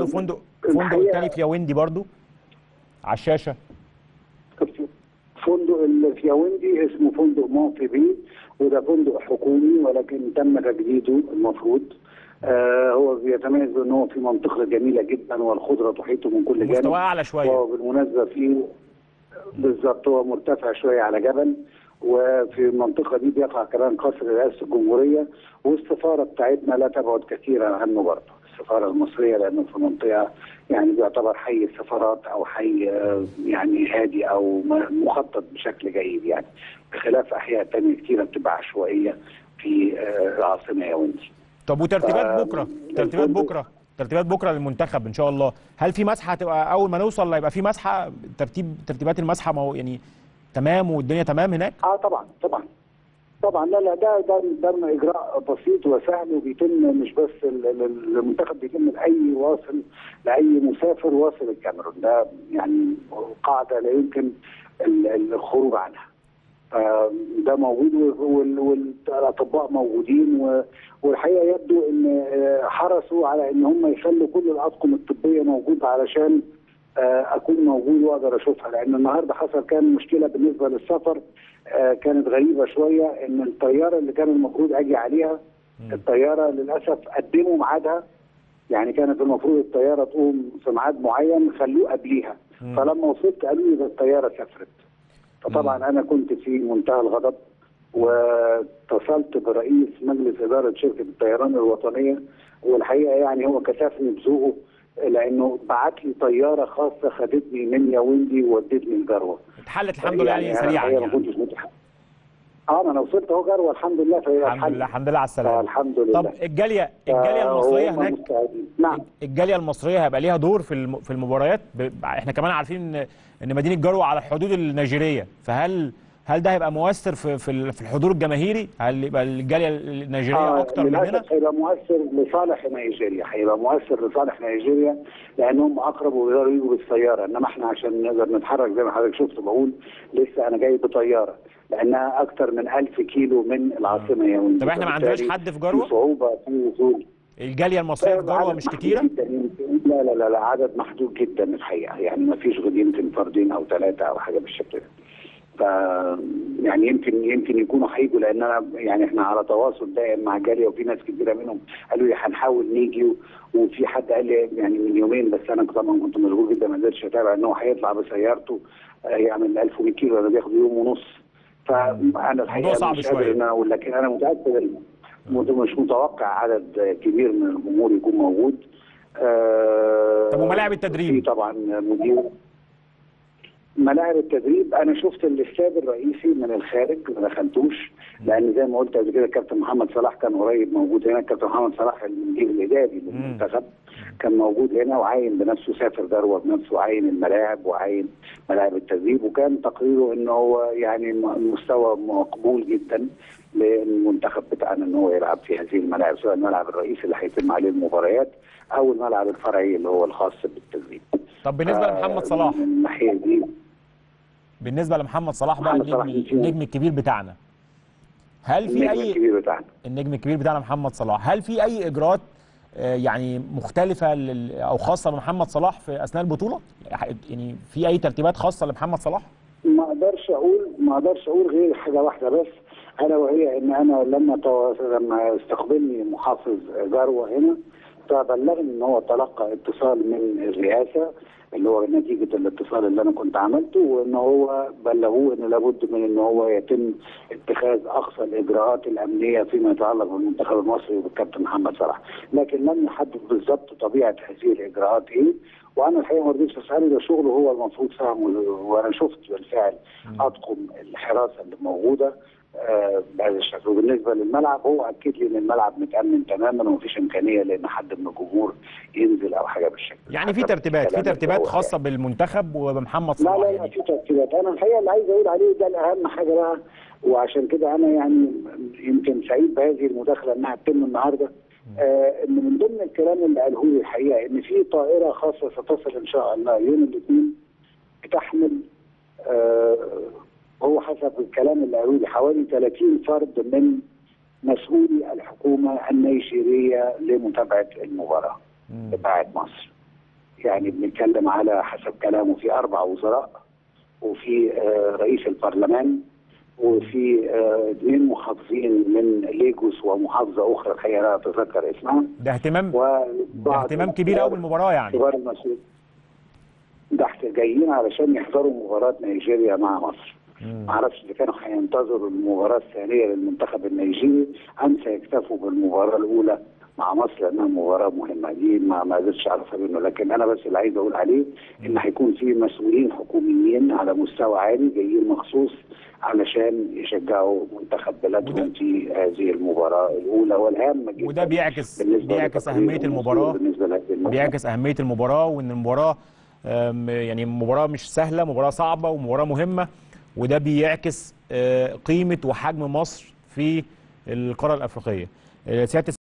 برضو فندق فندق الحقيقة- التاني في ياوندي برضو على الشاشه فندق اللي في ياوندي اسمه فندق مونتي بي وده فندق حكومي ولكن تم تجديده المفروض آه هو بيتميز بان هو في منطقه جميله جدا والخضره تحيطه من كل جانب مستواه اعلى شويه وهو بالمناسبه فيه بالظبط هو مرتفع شويه على جبل وفي المنطقه دي بيقع كمان قصر رئاسه الجمهوريه والسفاره بتاعتنا لا تبعد كثيرا عنه برضه السفاره المصريه لانه في منطقه يعني بيعتبر حي السفارات او حي آه، يعني هادي او م- مخطط بشكل جيد يعني بخلاف احياء تانية كثيره بتبقى عشوائيه في آه، العاصمه ياوندي طب وترتيبات آه، بكره ترتيبات الفندق- بكره ترتيبات بكره للمنتخب ان شاء الله هل في مسحه هتبقى اول ما نوصل هيبقى في مسحه ترتيب ترتيبات المسحه ما هو يعني تمام والدنيا تمام هناك اه طبعا طبعا طبعا لا لا ده ده ده اجراء بسيط وسهل وبيتم مش بس ال- ال- المنتخب بيتم لاي واصل لاي مسافر واصل الكاميرون ده يعني قاعده لا يمكن ال- ال- الخروج عنها آه، ده موجود وال- وال- والاطباء موجودين و- والحقيقه يبدو ان آه، حرصوا على ان هم يخلوا كل الاطقم الطبيه موجوده علشان آه، اكون موجود واقدر اشوفها لان النهارده حصل كان مشكله بالنسبه للسفر آه، كانت غريبه شويه ان الطياره اللي كان المفروض اجي عليها الطياره للاسف قدموا ميعادها يعني كانت المفروض الطياره تقوم في ميعاد معين خلوه قبليها فلما وصلت قالوا لي ده الطياره سافرت فطبعا انا كنت في منتهى الغضب واتصلت برئيس مجلس اداره شركه الطيران الوطنيه والحقيقه يعني هو كشفني بذوقه لانه بعت لي طياره خاصه خدتني من ياوندي وودتني الجروه اتحلت الحمد لله يعني أنا سريعا الحقيقة ما يعني كنتش متح... اه ما انا وصلت اهو جروه الحمد لله فهي الحمد لله الحمد لله على آه السلامه الحمد لله طب الجاليه الجاليه آه، المصريه وهم هناك مستعدين. نعم الجاليه المصريه هيبقى ليها دور في الم- في المباريات ب- احنا كمان عارفين ان ان مدينه جروه على الحدود النيجيريه فهل هل ده هيبقى مؤثر في في ال- في الحضور الجماهيري هل يبقى الجاليه النيجيريه آه اكتر مننا للاسف هيبقى مؤثر لصالح نيجيريا هيبقى مؤثر لصالح نيجيريا لانهم اقرب ويقدروا يجوا بالسياره انما احنا عشان نقدر نتحرك زي ما حضرتك شفت بقول لسه انا جاي بطياره لانها اكثر من 1000 كيلو من العاصمه ياوندي طب إحنا ما عندناش فبالتالي حد في جروة؟ في صعوبه في وصول الجاليه المصريه في جروه عدد مش محدود كتيره جداً يمكن- لا لا لا لا عدد محدود جدا الحقيقه يعني ما فيش غير يمكن فردين او ثلاثه او حاجه بالشكل ده ف يعني يمكن يمكن يكونوا هيجوا لان انا يعني احنا على تواصل دائم مع جاليه وفي ناس كتيره منهم قالوا لي هنحاول نيجي و- وفي حد قال لي يعني من يومين بس انا طبعا كنت مشغول جدا ما قدرتش اتابع ان هو هيطلع بسيارته آه، يعمل 1100 كيلو ده بياخد يوم ونص فانا الحقيقه صعب مش قادر شوية. ان انا اقول لكن انا متاكد إن مت- مش متوقع عدد كبير من الجمهور يكون موجود آه، طب وملاعب التدريب؟ في طبعا مدير ملاعب التدريب انا شفت الاستاد الرئيسي من الخارج ما دخلتوش لان زي ما قلت قبل كده الكابتن محمد صلاح كان قريب موجود هنا الكابتن محمد صلاح المدير الاداري للمنتخب كان موجود هنا وعاين بنفسه سافر ذروه بنفسه عاين الملاعب وعاين ملاعب التدريب وكان تقريره ان هو يعني م- مستوى مقبول جدا للمنتخب بتاعنا ان هو يلعب في هذه الملاعب سواء الملعب الرئيسي اللي هيتم عليه المباريات او الملعب الفرعي اللي هو الخاص بالتدريب. طب بالنسبه آه، لمحمد صلاح من الناحيه دي بالنسبه لمحمد صلاح بقى محمد صلاح النجم مين فيهم؟ النجم الكبير بتاعنا هل في النجم اي الكبير بتاعنا النجم الكبير بتاعنا محمد صلاح هل في اي اجراءات آه، يعني مختلفه لل... او خاصه بمحمد صلاح في اثناء البطوله يعني في اي ترتيبات خاصه لمحمد صلاح ما اقدرش اقول ما اقدرش اقول غير حاجه واحده بس الا وهي ان انا لما تو... لما استقبلني محافظ جروه هنا فبلغني ان هو تلقى اتصال من الرئاسه اللي هو نتيجه الاتصال اللي انا كنت عملته وان هو بلغوه ان لابد من ان هو يتم اتخاذ اقصى الاجراءات الامنيه فيما يتعلق بالمنتخب المصري وبالكابتن محمد صلاح، لكن لم يحدد بالضبط طبيعه هذه الاجراءات ايه وانا الحقيقه ما رضيتش اساله ده شغله هو المفروض فاهمه وانا شفت بالفعل اطقم الحراسه اللي موجوده آه بهذا الشكل وبالنسبه للملعب هو اكد لي ان الملعب متامن تماما ومفيش امكانيه لان حد من الجمهور ينزل او حاجه بالشكل يعني في حسب ترتيبات في الكلام اللي ترتيبات هو خاصه بالمنتخب وبمحمد لا صلاح لا لا يعني في ترتيبات انا الحقيقه اللي عايز اقول عليه ده الاهم حاجه بقى وعشان كده انا يعني يمكن سعيد بهذه المداخله انها تتم النهارده آه ان من ضمن الكلام اللي قاله لي الحقيقه ان في طائره خاصه ستصل ان شاء الله يوم الاثنين بتحمل آه هو حسب الكلام اللي قالوا لي حوالي 30 فرد من مسؤولي الحكومه النيجيريه لمتابعه المباراه بتاعت مصر يعني بنتكلم على حسب كلامه في اربع وزراء وفي آه، رئيس البرلمان وفي آه، اثنين محافظين من ليجوس ومحافظه اخرى الحقيقه لا اتذكر اسمها ده اهتمام ده وبعض اهتمام كبير قوي بالمباراه يعني كبار المسؤولين ده احنا جايين علشان يحضروا مباراه نيجيريا مع مصر مم. ما اعرفش اذا كانوا هينتظروا المباراه الثانيه للمنتخب النيجيري ام سيكتفوا بالمباراه الاولى مع مصر لانها مباراه مهمه دي ما ما قدرتش اعرفها منه لكن انا بس اللي عايز اقول عليه ان هيكون في مسؤولين حكوميين على مستوى عالي جايين مخصوص علشان يشجعوا منتخب بلادهم في هذه المباراه الاولى والهامه جدا وده بيعكس بالنسبة بيعكس لتقرير اهميه المسؤول المباراه بالنسبه لهذه المباراه بيعكس اهميه المباراه وان المباراه آم، يعني مباراه مش سهله مباراه صعبه ومباراه مهمه وده بيعكس آه، قيمه وحجم مصر في القاره الافريقيه آه، سياده